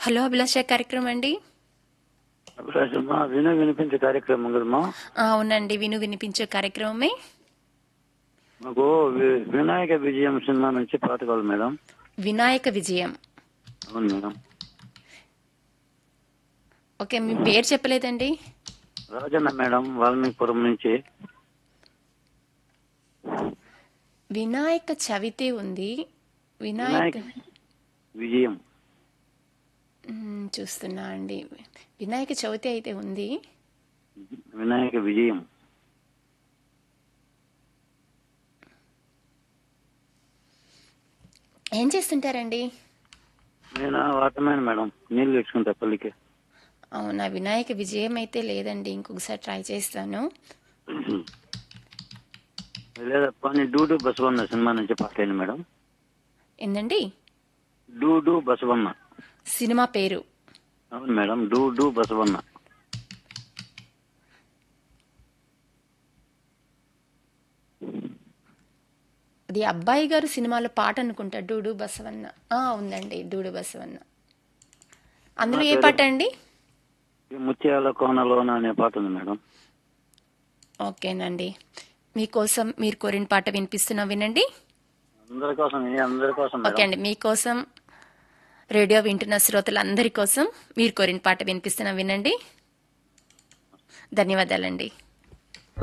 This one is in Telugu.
హలో అభిలాష కార్యక్రమం అండి అభిలాషమ్మా విను వినిపించే కార్యక్రమం కదమ్మా ఆ, అవునండి విను వినిపించే కార్యక్రమమే మాకు వి- వినాయక విజయం సినిమా నుంచి పాట కావాలి మేడం వినాయక విజయం అవును మేడం ఓకే మీ పేరు చెప్పలేదండి రాజన్న మేడం వాల్మీకిపురం నుంచి వినాయక చవితి ఉంది వినాయక వినాయక విజయం మ్, చూస్తున్నా అండి వినాయక చవితి అయితే ఉంది వినాయక విజయం ఏం చేస్తుంటారండి నేను వాటమైన మేడం నీళ్ళు తెచ్చుకుంటా పల్లికి అవునా వినాయక విజయం అయితే లేదండి ఇంకొకసారి ట్రై చేస్తాను లేదప్ప నేను డూడు బసవన్న సినిమా నుంచి పాట అయింది మేడం ఏందండి డూడు బసవన్న సినిమా పేరు అవును మేడం డూడు బసవన్న అది అబ్బాయి గారు సినిమాలో పాట అనుకుంటా డూడు బసవన్న ఆ, ఉందండి డూడు బసవన్న అందులో ఏ పాట అండి ఈ ముత్యాల కోనలోన అనే పాట ఉంది మేడం ఓకేనండి మీకోసం మీరు కోరిన పాట వినిపిస్తున్నా వినండి అందరి కోసం ఏ అందరి కోసం ఓకే మేడం అండి మీకోసం రేడియో వింటున్న శ్రోతలందరి కోసం మీరు కోరిన పాట వినిపిస్తున్నా వినండి ధన్యవాదాలండి